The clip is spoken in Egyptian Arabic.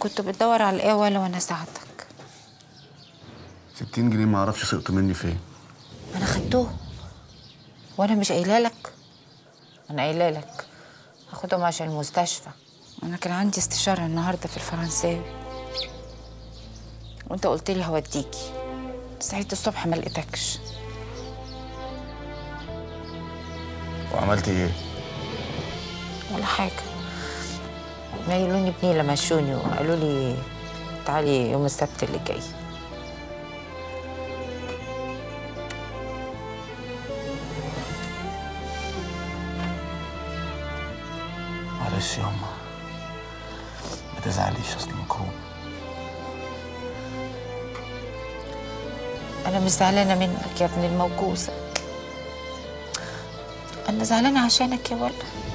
كنت بتدور على ايه ولا وانا ساعدتك 60 جنيه ما اعرفش سقطوا مني فين انا خدتهم وانا مش قايله لك انا قايله لك هاخدهم عشان المستشفى انا كان عندي استشاره النهارده في الفرنساوي وانت قلت لي هوديكي صحيت الصبح ما لقيتكش وعملت ايه؟ ولا حاجه نيلوني بنيلة مشوني وقالوا لي تعالي يوم السبت اللي جاي معلش يا أما ما تزعليش أصل مكروه انا مش زعلانه منك يا ابن الموجوزه انا زعلانه عشانك يا ولد